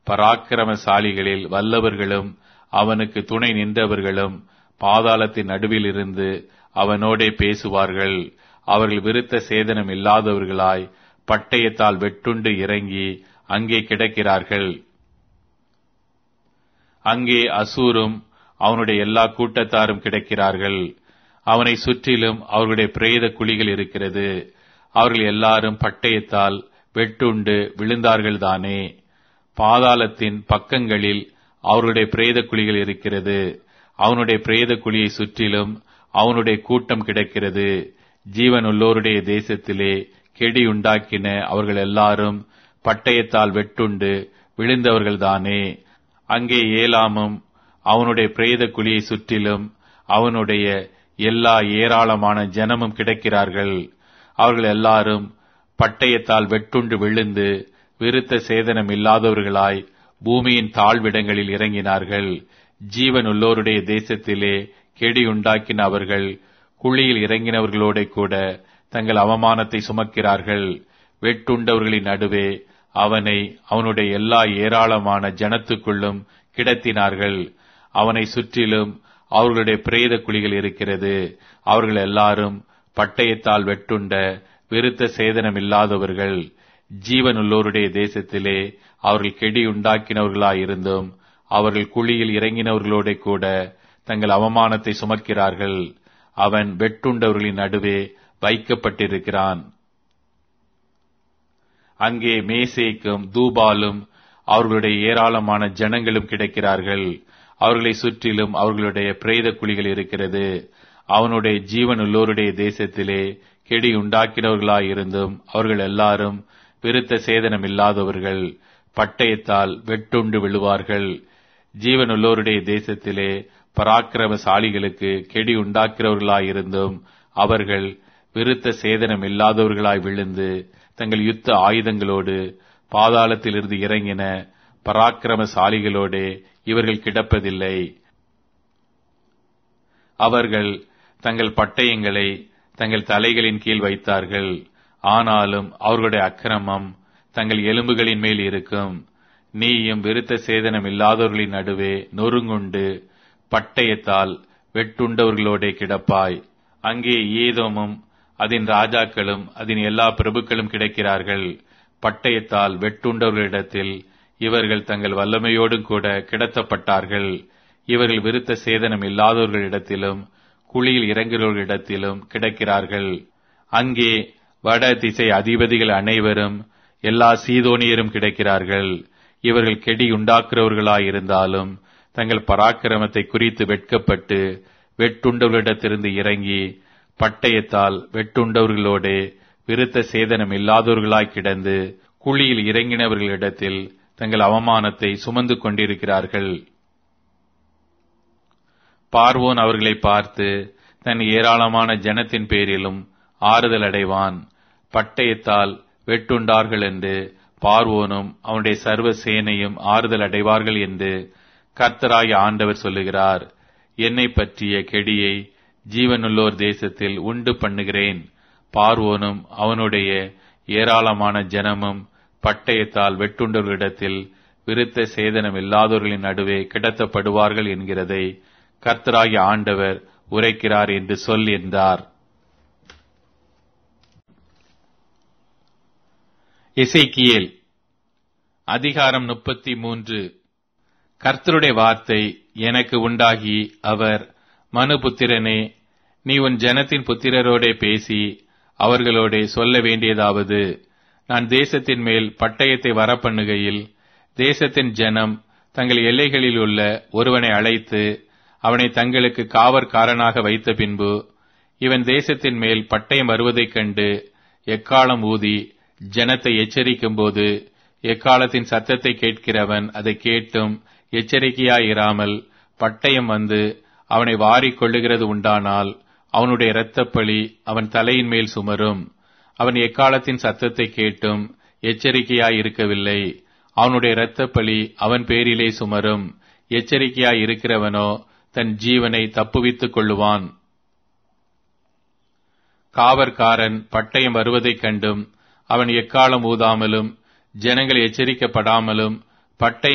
பராக்கிரமசாலிகளில் வல்லவர்களும் அவனுக்கு துணை நின்றவர்களும் பாதாளத்தின் நடுவில் இருந்து அவனோடே பேசுவார்கள் அவர்கள் விருத்த சேதனம் இல்லாதவர்களாய் பட்டயத்தால் வெட்டுண்டு இறங்கி அங்கே கிடக்கிறார்கள் அங்கே அசூரும் அவனுடைய எல்லா கூட்டத்தாரும் கிடக்கிறார்கள் அவனை சுற்றிலும் அவர்களுடைய பிரேத குழிகள் இருக்கிறது அவர்கள் எல்லாரும் பட்டயத்தால் வெட்டுண்டு விழுந்தார்கள் தானே பாதாளத்தின் பக்கங்களில் அவருடைய பிரேத குழிகள் இருக்கிறது அவனுடைய பிரேத குழியை சுற்றிலும் அவனுடைய கூட்டம் கிடக்கிறது ஜீவனுள்ளோருடைய தேசத்திலே கெடி உண்டாக்கின அவர்கள் எல்லாரும் பட்டயத்தால் வெட்டுண்டு விழுந்தவர்கள்தானே அங்கே ஏலாமும் அவனுடைய பிரேத குழியை சுற்றிலும் அவனுடைய எல்லா ஏராளமான ஜனமும் கிடக்கிறார்கள் அவர்கள் எல்லாரும் பட்டயத்தால் வெட்டுண்டு விழுந்து விருத்த சேதனம் இல்லாதவர்களாய் பூமியின் தாழ்விடங்களில் இறங்கினார்கள் ஜீவன் உள்ளோருடைய தேசத்திலே கெடி உண்டாக்கின அவர்கள் குழியில் இறங்கினவர்களோட கூட தங்கள் அவமானத்தை சுமக்கிறார்கள் வெட்டுண்டவர்களின் நடுவே அவனை அவனுடைய எல்லா ஏராளமான ஜனத்துக்குள்ளும் கிடத்தினார்கள் அவனை சுற்றிலும் அவர்களுடைய பிரேத குழிகள் இருக்கிறது அவர்கள் எல்லாரும் பட்டயத்தால் வெட்டுண்ட விருத்த சேதனம் இல்லாதவர்கள் ஜீவனுள்ளோருடைய தேசத்திலே அவர்கள் கெடி உண்டாக்கினவர்களாயிருந்தும் அவர்கள் குழியில் இறங்கினவர்களோட கூட தங்கள் அவமானத்தை சுமக்கிறார்கள் அவன் வெட்டுண்டவர்களின் நடுவே வைக்கப்பட்டிருக்கிறான் அங்கே மேசேக்கும் தூபாலும் அவர்களுடைய ஏராளமான ஜனங்களும் கிடைக்கிறார்கள் அவர்களை சுற்றிலும் அவர்களுடைய பிரேத குழிகள் இருக்கிறது அவனுடைய ஜீவன் உள்ளோருடைய தேசத்திலே கெடி உண்டாக்கினவர்களாயிருந்தும் அவர்கள் எல்லாரும் விருத்த சேதனம் இல்லாதவர்கள் பட்டயத்தால் வெட்டுண்டு விழுவார்கள் ஜீவனுள்ளோருடைய தேசத்திலே பராக்கிரமசாலிகளுக்கு கெடி உண்டாக்கிறவர்களாயிருந்தும் அவர்கள் விருத்த சேதனம் இல்லாதவர்களாய் விழுந்து தங்கள் யுத்த ஆயுதங்களோடு பாதாளத்திலிருந்து இறங்கின பராக்கிரமசாலிகளோடே இவர்கள் கிடப்பதில்லை அவர்கள் தங்கள் பட்டயங்களை தங்கள் தலைகளின் கீழ் வைத்தார்கள் ஆனாலும் அவர்களுடைய அக்கிரமம் தங்கள் எலும்புகளின் மேல் இருக்கும் நீயும் விருத்த சேதனம் இல்லாதவர்களின் நடுவே நொறுங்குண்டு பட்டயத்தால் வெட்டுண்டவர்களோடே கிடப்பாய் அங்கே ஏதோமும் அதன் ராஜாக்களும் அதன் எல்லா பிரபுக்களும் கிடைக்கிறார்கள் பட்டயத்தால் வெட்டுண்டவர்களிடத்தில் இவர்கள் தங்கள் வல்லமையோடும் கூட கிடத்தப்பட்டார்கள் இவர்கள் விருத்த சேதனம் இல்லாதவர்களிடத்திலும் குழியில் இறங்குகிறவர்களிடத்திலும் கிடக்கிறார்கள் அங்கே வட திசை அதிபதிகள் அனைவரும் எல்லா சீதோனியரும் கிடைக்கிறார்கள் இவர்கள் கெடி உண்டாக்குறவர்களாயிருந்தாலும் தங்கள் பராக்கிரமத்தை குறித்து வெட்கப்பட்டு வெட்டுண்டவர்களிடத்திலிருந்து இறங்கி பட்டயத்தால் வெட்டுண்டவர்களோடே விருத்த சேதனம் இல்லாதவர்களாய் கிடந்து குழியில் இறங்கினவர்களிடத்தில் தங்கள் அவமானத்தை சுமந்து கொண்டிருக்கிறார்கள் பார்வோன் அவர்களை பார்த்து தன் ஏராளமான ஜனத்தின் பேரிலும் ஆறுதல் அடைவான் பட்டயத்தால் வெட்டுண்டார்கள் என்று பார்வோனும் அவனுடைய சர்வ சேனையும் ஆறுதல் அடைவார்கள் என்று கர்த்தராய ஆண்டவர் சொல்லுகிறார் என்னை பற்றிய கெடியை ஜீவனுள்ளோர் தேசத்தில் உண்டு பண்ணுகிறேன் பார்வோனும் அவனுடைய ஏராளமான ஜனமும் பட்டயத்தால் வெட்டுண்டவர்களிடத்தில் விருத்த சேதனம் இல்லாதவர்களின் நடுவே கிடத்தப்படுவார்கள் என்கிறதை கர்த்தராகிய ஆண்டவர் உரைக்கிறார் என்று சொல் என்றார் இசைக்கியேல் அதிகாரம் முப்பத்தி மூன்று கர்த்தருடைய வார்த்தை எனக்கு உண்டாகி அவர் மனுபுத்திரனே நீ உன் ஜனத்தின் புத்திரரோடே பேசி அவர்களோடே சொல்ல வேண்டியதாவது நான் தேசத்தின் மேல் பட்டயத்தை வரப்பண்ணுகையில் தேசத்தின் ஜனம் தங்கள் எல்லைகளில் உள்ள ஒருவனை அழைத்து அவனை தங்களுக்கு காவற்காரனாக வைத்த பின்பு இவன் தேசத்தின் மேல் பட்டயம் வருவதைக் கண்டு எக்காலம் ஊதி ஜனத்தை எச்சரிக்கும் போது எக்காலத்தின் சத்தத்தை கேட்கிறவன் அதை கேட்டும் எச்சரிக்கையாயிராமல் பட்டயம் வந்து அவனை வாரிக் கொள்ளுகிறது உண்டானால் அவனுடைய இரத்தப்பழி அவன் தலையின் மேல் சுமரும் அவன் எக்காலத்தின் சத்தத்தை கேட்டும் எச்சரிக்கையாய் இருக்கவில்லை அவனுடைய இரத்தப்பழி அவன் பேரிலே சுமரும் எச்சரிக்கையாய் இருக்கிறவனோ தன் ஜீவனை தப்புவித்துக் கொள்ளுவான் காவற்காரன் பட்டயம் வருவதைக் கண்டும் அவன் எக்காலம் ஊதாமலும் ஜனங்கள் எச்சரிக்கப்படாமலும் பட்டயம்